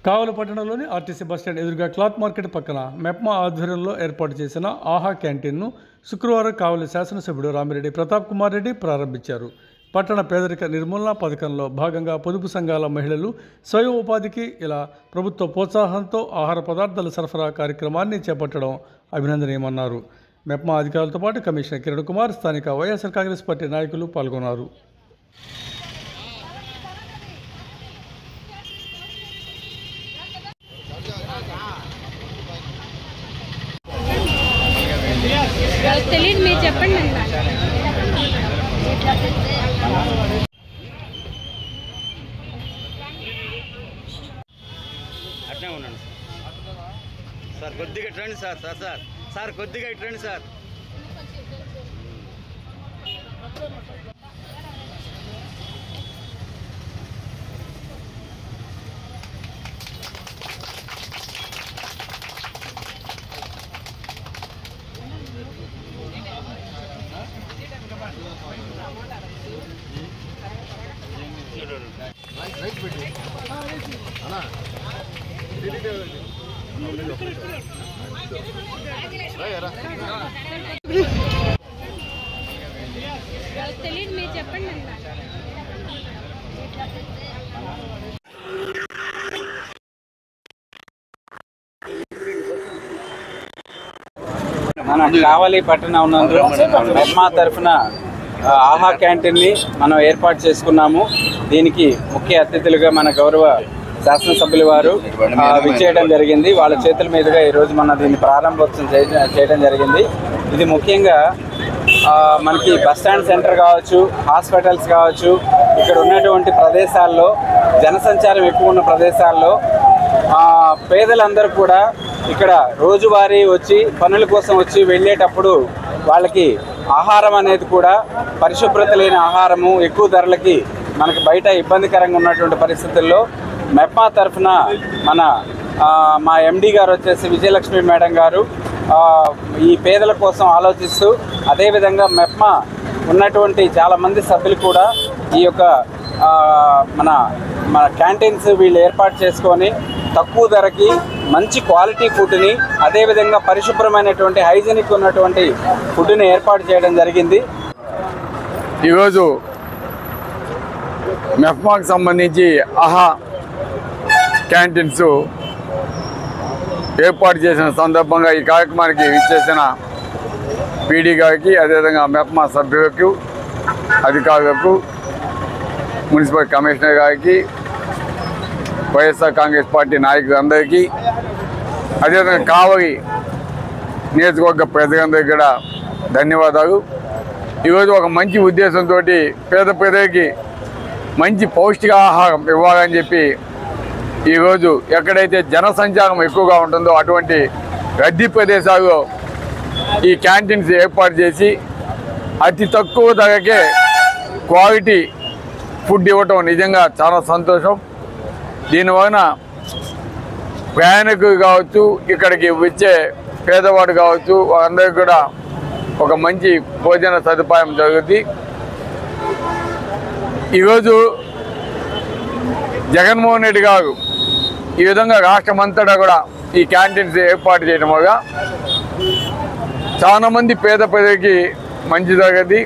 కావలి పట్టణంలోని RTC bus stand ఎదురుగా cloth market పక్కన మెప్మా ఆధ్వర్యంలో ఏర్పాటు చేసిన ఆహా క్యాంటీన్ను శుక్రవారం కావలి శాసనసభ్యుడు రామిరెడ్డి ప్రతాప్ కుమార్ రెడ్డి ప్రారంభించారు పట్టణ పేదరిక నిర్మూలన పథకంలో భాగంగా పొదుపు సంఘాల మహిళలు స్వయం ఉపాధికి ఇలా ప్రభుత్వ ప్రోత్సాహంతో ఆహార పదార్థాల సరఫరా కార్యక్రమాన్ని చేపట్టడం అభినందనీయమన్నారు మెప్మా అధికారులతో పాటు కమిషనర్ కిరణ్ కుమార్ స్థానిక వైఎస్ఆర్ కాంగ్రెస్ పార్టీ నాయకులు పాల్గొన్నారు వాళ్ళకి తెలియదు మీరు చెప్పండి అన్న అట్నే ఉన్నాను సార్ సార్ కొద్దిగా ఇటు రండి సార్ సార్ సార్ సార్ కొద్దిగా ఇటు రండి సార్ వాళ్ళకి తెలియదు మీరు చెప్పండి అన్న మన కావలి పట్టణం నందు మెప్మా తరఫున ఆ, ఆహా క్యాంటీన్ని మనం ఏర్పాటు చేసుకున్నాము దీనికి ముఖ్య అతిథులుగా మన గౌరవ శాసనసభ్యుల వారు ఆ, విచ్చేయడం జరిగింది వాళ్ళ చేతుల మీదుగా ఈరోజు మన దీన్ని ప్రారంభోత్సవం చేయ- చేయడం జరిగింది ఇది ముఖ్యంగా ఆ, మనకి బస్ స్టాండ్ సెంటర్ కావచ్చు హాస్పిటల్స్ కావచ్చు ఇక్కడ ఉన్నటువంటి ప్రదేశాల్లో జనసంచారం ఎక్కువ ఉన్న ప్రదేశాల్లో ఆ, పేదలందరూ కూడా ఇక్కడ రోజువారీ వచ్చి పనుల కోసం వచ్చి వెళ్ళేటప్పుడు వాళ్ళకి ఆహారం అనేది కూడా పరిశుభ్రత లేని ఆహారము ఎక్కువ ధరలకి మనకి బయట ఇబ్బందికరంగా ఉన్నటువంటి పరిస్థితుల్లో మెప్మా తరఫున మన ఆ, మా ఎండి గారు వచ్చేసి విజయలక్ష్మి మేడం గారు ఆ, ఈ పేదల కోసం ఆలోచిస్తూ అదేవిధంగా మెప్మా ఉన్నటువంటి చాలామంది సభ్యులు కూడా ఈ యొక్క ఆ, మన మన క్యాంటీన్స్ వీళ్ళు ఏర్పాటు చేసుకొని తక్కువ ధరకి మంచి క్వాలిటీ ఫుడ్ని అదేవిధంగా పరిశుభ్రమైనటువంటి హైజీనిక్ ఉన్నటువంటి ఫుడ్ని ఏర్పాటు చేయడం జరిగింది ఈరోజు మెఫ్మాకి సంబంధించి ఆహా క్యాంటీన్స్ ఏర్పాటు చేసిన సందర్భంగా ఈ కార్యక్రమానికి ఇచ్చేసిన పీడీ గారికి అదేవిధంగా మెప్మా సభ్యులకు అధికారులకు మున్సిపల్ కమిషనర్ గారికి వైఎస్ఆర్ కాంగ్రెస్ పార్టీ నాయకులందరికీ అదేవిధంగా కావలి నియోజకవర్గ ప్రజలందరికీ కూడా ధన్యవాదాలు ఈరోజు ఒక మంచి ఉద్దేశంతో పేద ప్రజలకి మంచి పౌష్టికాహారం ఇవ్వాలని చెప్పి ఈరోజు ఎక్కడైతే జనసంచారం ఎక్కువగా ఉంటుందో అటువంటి రద్దీ ప్రదేశాల్లో ఈ క్యాంటీన్స్ ఏర్పాటు చేసి అతి తక్కువ ధరకే క్వాలిటీ ఫుడ్ ఇవ్వటం నిజంగా చాలా సంతోషం దీనివలన ప్రయాణికులు కావచ్చు ఇక్కడికి వచ్చే పేదవాడు కావచ్చు వారందరికీ కూడా ఒక మంచి భోజన సదుపాయం జరుగుతుంది ఈరోజు జగన్మోహన్ రెడ్డి గారు ఈ విధంగా రాష్ట్రమంతటా కూడా ఈ క్యాంటీన్స్ ఏర్పాటు చేయడం వల్ల చాలా మంది పేద ప్రజలకి మంచి జరుగుతుంది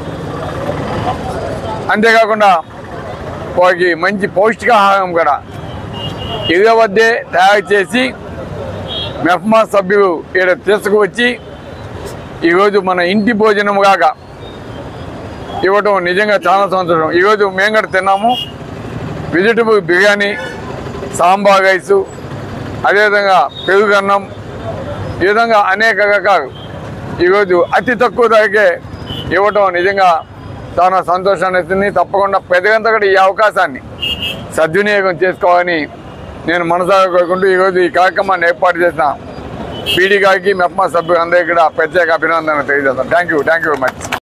అంతేకాకుండా వారికి మంచి పౌష్టికాహారం కూడా ఇళ్ళ వద్దే తయారు చేసి మెఫ్మా సభ్యులు ఇక్కడ తీసుకువచ్చి ఈరోజు మన ఇంటి భోజనం కాక ఇవ్వటం నిజంగా చాలా సంతోషం ఈరోజు మేము కూడా తిన్నాము వెజిటబుల్ బిర్యానీ సాంబార్ రైసు అదేవిధంగా పెరుగన్నం ఈ విధంగా అనేక రకాలు ఈరోజు అతి తక్కువ ధరకే ఇవ్వటం నిజంగా చాలా సంతోషాన్ని ఇస్తుంది తప్పకుండా ప్రజలంతా కూడా ఈ అవకాశాన్ని సద్వినియోగం చేసుకోవాలని నేను మనసాగా కోరుకుంటూ ఈరోజు ఈ కార్యక్రమాన్ని ఏర్పాటు చేసిన పీడీ గారికి మెప్మా సభ్యులందరికీ కూడా ప్రత్యేక అభినందనలు తెలియజేస్తాను thank you thank you very much